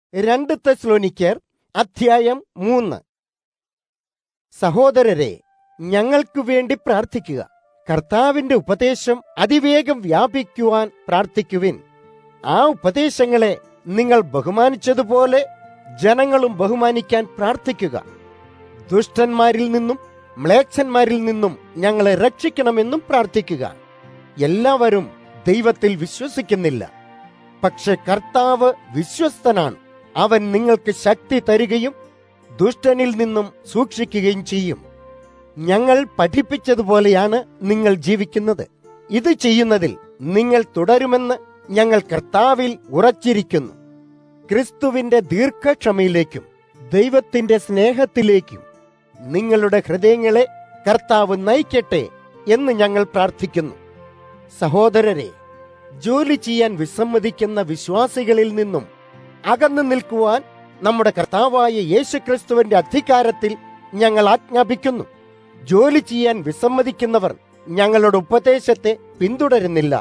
രണ്ട് തെസ്ലോനിക്കർ അധ്യായം മൂന്ന് സഹോദരരെ ഞങ്ങൾക്ക് വേണ്ടി പ്രാർത്ഥിക്കുക കർത്താവിന്റെ ഉപദേശം അതിവേഗം വ്യാപിക്കുവാൻ പ്രാർത്ഥിക്കുവിൻ ആ ഉപദേശങ്ങളെ നിങ്ങൾ ബഹുമാനിച്ചതുപോലെ ജനങ്ങളും ബഹുമാനിക്കാൻ പ്രാർത്ഥിക്കുക ദുഷ്ടന്മാരിൽ നിന്നും മ്ലേച്ഛന്മാരിൽ നിന്നും ഞങ്ങളെ രക്ഷിക്കണമെന്നും പ്രാർത്ഥിക്കുക എല്ലാവരും ദൈവത്തിൽ വിശ്വസിക്കുന്നില്ല പക്ഷെ കർത്താവ് വിശ്വസ്തനാണ് അവൻ നിങ്ങൾക്ക് ശക്തി തരികയും ദുഷ്ടനിൽ നിന്നും സൂക്ഷിക്കുകയും ചെയ്യും ഞങ്ങൾ പഠിപ്പിച്ചതുപോലെയാണ് നിങ്ങൾ ജീവിക്കുന്നത് ഇത് ചെയ്യുന്നതിൽ നിങ്ങൾ തുടരുമെന്ന് ഞങ്ങൾ കർത്താവിൽ ഉറച്ചിരിക്കുന്നു ക്രിസ്തുവിന്റെ ദീർഘക്ഷമയിലേക്കും ദൈവത്തിന്റെ സ്നേഹത്തിലേക്കും നിങ്ങളുടെ ഹൃദയങ്ങളെ കർത്താവ് നയിക്കട്ടെ എന്ന് ഞങ്ങൾ പ്രാർത്ഥിക്കുന്നു സഹോദരരെ ജോലി ചെയ്യാൻ വിസമ്മതിക്കുന്ന വിശ്വാസികളിൽ നിന്നും അകന്നു നിൽക്കുവാൻ നമ്മുടെ കർത്താവായ യേശുക്രിസ്തുവിന്റെ അധികാരത്തിൽ ഞങ്ങൾ ആജ്ഞാപിക്കുന്നു ജോലി ചെയ്യാൻ വിസമ്മതിക്കുന്നവർ ഞങ്ങളുടെ ഉപദേശത്തെ പിന്തുടരുന്നില്ല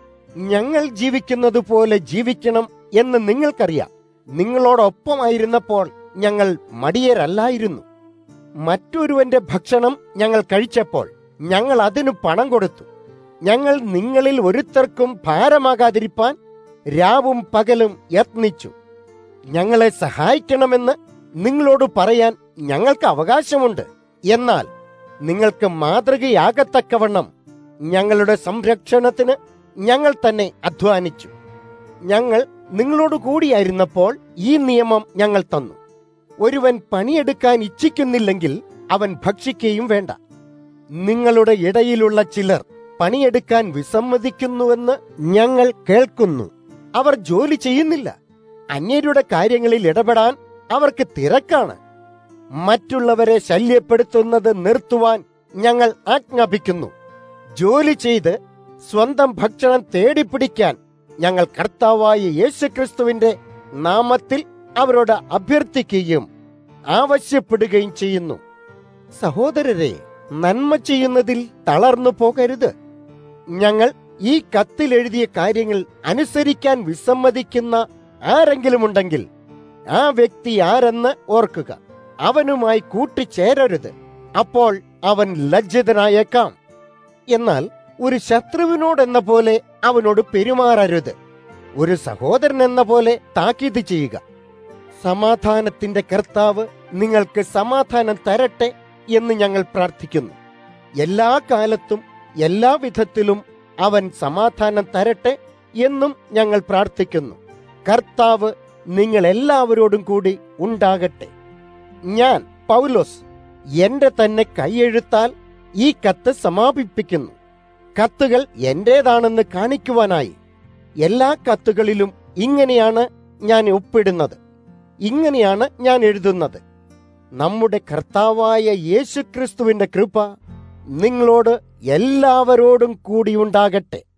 ഞങ്ങൾ ജീവിക്കുന്നത് പോലെ ജീവിക്കണം എന്ന് നിങ്ങൾക്കറിയാം നിങ്ങളോടൊപ്പമായിരുന്നപ്പോൾ ഞങ്ങൾ മടിയരല്ലായിരുന്നു മറ്റൊരുവന്റെ ഭക്ഷണം ഞങ്ങൾ കഴിച്ചപ്പോൾ ഞങ്ങൾ അതിനു പണം കൊടുത്തു ഞങ്ങൾ നിങ്ങളിൽ ഒരുത്തർക്കും ഭാരമാകാതിരിപ്പാൻ രാവും പകലും യത്നിച്ചു ഞങ്ങളെ സഹായിക്കണമെന്ന് നിങ്ങളോട് പറയാൻ ഞങ്ങൾക്ക് അവകാശമുണ്ട് എന്നാൽ നിങ്ങൾക്ക് മാതൃകയാകത്തക്കവണ്ണം ഞങ്ങളുടെ സംരക്ഷണത്തിന് ഞങ്ങൾ തന്നെ അധ്വാനിച്ചു ഞങ്ങൾ നിങ്ങളോട് കൂടിയായിരുന്നപ്പോൾ ഈ നിയമം ഞങ്ങൾ തന്നു ഒരുവൻ പണിയെടുക്കാൻ ഇച്ഛിക്കുന്നില്ലെങ്കിൽ അവൻ ഭക്ഷിക്കുകയും വേണ്ട നിങ്ങളുടെ ഇടയിലുള്ള ചിലർ പണിയെടുക്കാൻ വിസമ്മതിക്കുന്നുവെന്ന് ഞങ്ങൾ കേൾക്കുന്നു അവർ ജോലി ചെയ്യുന്നില്ല അന്യരുടെ കാര്യങ്ങളിൽ ഇടപെടാൻ അവർക്ക് തിരക്കാണ് മറ്റുള്ളവരെ ശല്യപ്പെടുത്തുന്നത് നിർത്തുവാൻ ഞങ്ങൾ ആജ്ഞാപിക്കുന്നു ജോലി ചെയ്ത് സ്വന്തം ഭക്ഷണം തേടിപ്പിടിക്കാൻ ഞങ്ങൾ കർത്താവായ യേശുക്രിസ്തുവിന്റെ നാമത്തിൽ അവരോട് അഭ്യർത്ഥിക്കുകയും ആവശ്യപ്പെടുകയും ചെയ്യുന്നു സഹോദരരെ നന്മ ചെയ്യുന്നതിൽ തളർന്നു പോകരുത് ഞങ്ങൾ ഈ കത്തിൽ എഴുതിയ കാര്യങ്ങൾ അനുസരിക്കാൻ വിസമ്മതിക്കുന്ന ആരെങ്കിലും ഉണ്ടെങ്കിൽ ആ വ്യക്തി ആരെന്ന് ഓർക്കുക അവനുമായി കൂട്ടിച്ചേരരുത് അപ്പോൾ അവൻ ലജ്ജിതനായേക്കാം എന്നാൽ ഒരു ശത്രുവിനോടെന്ന പോലെ അവനോട് പെരുമാറരുത് ഒരു സഹോദരൻ എന്ന പോലെ താക്കീത് ചെയ്യുക സമാധാനത്തിന്റെ കർത്താവ് നിങ്ങൾക്ക് സമാധാനം തരട്ടെ എന്ന് ഞങ്ങൾ പ്രാർത്ഥിക്കുന്നു എല്ലാ കാലത്തും എല്ലാ വിധത്തിലും അവൻ സമാധാനം തരട്ടെ എന്നും ഞങ്ങൾ പ്രാർത്ഥിക്കുന്നു കർത്താവ് നിങ്ങൾ എല്ലാവരോടും കൂടി ഉണ്ടാകട്ടെ ഞാൻ പൗലോസ് എന്റെ തന്നെ കൈയെഴുത്താൽ ഈ കത്ത് സമാപിപ്പിക്കുന്നു കത്തുകൾ എന്റേതാണെന്ന് കാണിക്കുവാനായി എല്ലാ കത്തുകളിലും ഇങ്ങനെയാണ് ഞാൻ ഒപ്പിടുന്നത് ഇങ്ങനെയാണ് ഞാൻ എഴുതുന്നത് നമ്മുടെ കർത്താവായ യേശുക്രിസ്തുവിന്റെ കൃപ നിങ്ങളോട് എല്ലാവരോടും കൂടി ഉണ്ടാകട്ടെ